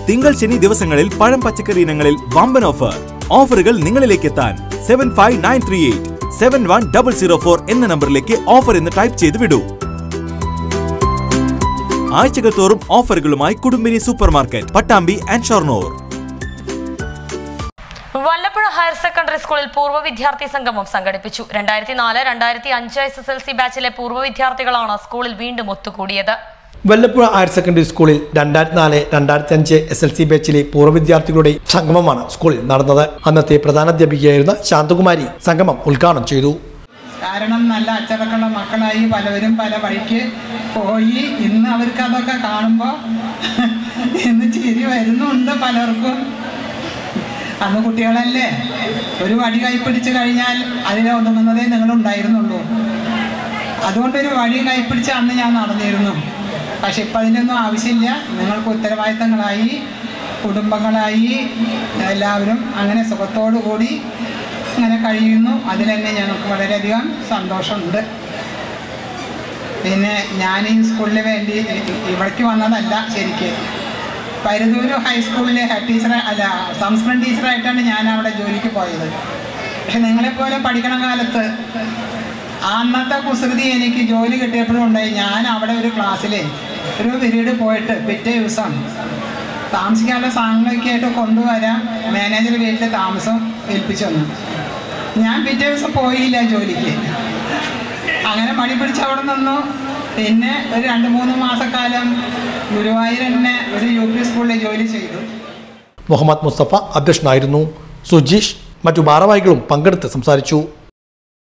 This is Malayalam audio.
തിങ്കൾ ശനി ദിവസങ്ങളിൽ പഴം പച്ചക്കറി ഇനങ്ങളിൽ വമ്പൻ ഓഫർ ഓഫറുകൾ നിങ്ങളിലേക്ക് എത്താൻ seven five nine three eight seven one double zero four എന്ന നമ്പറിലേക്ക് ഓഫർ എന്ന് ടൈപ്പ് ചെയ്ത് വിടൂ ആഴ്ചകൾ തോറും ഓഫറുകളുമായി Kudumbini super market Pattambi and Shoranur Vallappuzha higher secondary സ്കൂളിൽ പൂർവ്വ വിദ്യാർത്ഥി സംഗമം സംഘടിപ്പിച്ചു രണ്ടായിരത്തി നാല് രണ്ടായിരത്തി അഞ്ച് എസ് എസ് എൽ സി ബാച്ചിലെ പൂർവ്വ വിദ്യാർത്ഥികളാണ് സ്കൂളിൽ വീണ്ടും ഒത്തുകൂടിയത് വല്ലപ്പുഴ ഹയർ സെക്കൻഡറി സ്കൂളിൽ രണ്ടായിരത്തി നാല് രണ്ടായിരത്തി അഞ്ച് എസ് എൽ സി ബാച്ചിലെ പൂർവ്വ വിദ്യാർത്ഥികളുടെ സംഗമമാണ് സ്കൂളിൽ നടന്നത് അന്നത്തെ പ്രധാനാധ്യാപികയായിരുന്ന ശാന്തകുമാരി സംഗമം ഉദ്ഘാടനം ചെയ്തു കാരണം നല്ല അച്ചടക്കമുള്ള മക്കളായി പലവരും പല വഴിക്ക് പോയി ഇന്ന് അവർക്ക് അതൊക്കെ കാണുമ്പോൾ ഇന്ന് ചിരി വരുന്നുണ്ട് പലർക്കും അന്ന് കുട്ടികളല്ലേ ഒരു വടി കൈപ്പിടിച്ച് കഴിഞ്ഞാൽ അതിനെ ഒതുങ്ങുന്നതേ നിങ്ങളുണ്ടായിരുന്നുള്ളൂ അതുകൊണ്ടൊരു വടി കൈപ്പിടിച്ച് അന്ന് ഞാൻ നടന്നിരുന്നു പക്ഷെ ഇപ്പം അതിനൊന്നും ആവശ്യമില്ല നിങ്ങൾക്ക് ഉത്തരവാദിത്തങ്ങളായി കുടുംബങ്ങളായി എല്ലാവരും അങ്ങനെ സുഖത്തോടു കൂടി അങ്ങനെ കഴിയുന്നു അതിൽ തന്നെ ഞങ്ങൾക്ക് വളരെയധികം സന്തോഷമുണ്ട് പിന്നെ ഞാൻ ഈ സ്കൂളിന് വേണ്ടി ഇവിടേക്ക് വന്നതല്ല ശരിക്ക് പരുതൂര് ഹൈസ്കൂളിലെ ഹെഡ് ടീച്ചർ അല്ല സംസ്കൃതം ടീച്ചറായിട്ടാണ് ഞാൻ അവിടെ ജോലിക്ക് പോയത് പക്ഷെ നിങ്ങളെപ്പോലെ പഠിക്കണ കാലത്ത് അന്നത്തെ കുസൃതി എനിക്ക് ജോലി കിട്ടിയപ്പോഴും ഉണ്ടായി ഞാൻ അവിടെ ഒരു ക്ലാസ്സിൽ ഒരു പീരീഡ് പോയിട്ട് പിറ്റേ ദിവസം താമസിക്കാനുള്ള സാധനങ്ങളൊക്കെ ആയിട്ട് കൊണ്ടുവരാൻ മാനേജർ വീട്ടിൽ താമസം ഏൽപ്പിച്ചു വന്നു ഞാൻ പിറ്റേ ദിവസം പോയില്ല ജോലിക്ക് അങ്ങനെ മടി പിടിച്ച് അവിടെ നിന്നു പിന്നെ ഒരു രണ്ട് മൂന്ന് മാസക്കാലം ഗുരുവായൂർ തന്നെ ഒരു യു പി സ്കൂളിൽ ജോലി ചെയ്തു മുഹമ്മദ് മുസ്തഫ അധ്യക്ഷനായിരുന്നു സുജീഷ് മറ്റു ഭാരവാഹികളും പങ്കെടുത്ത് സംസാരിച്ചു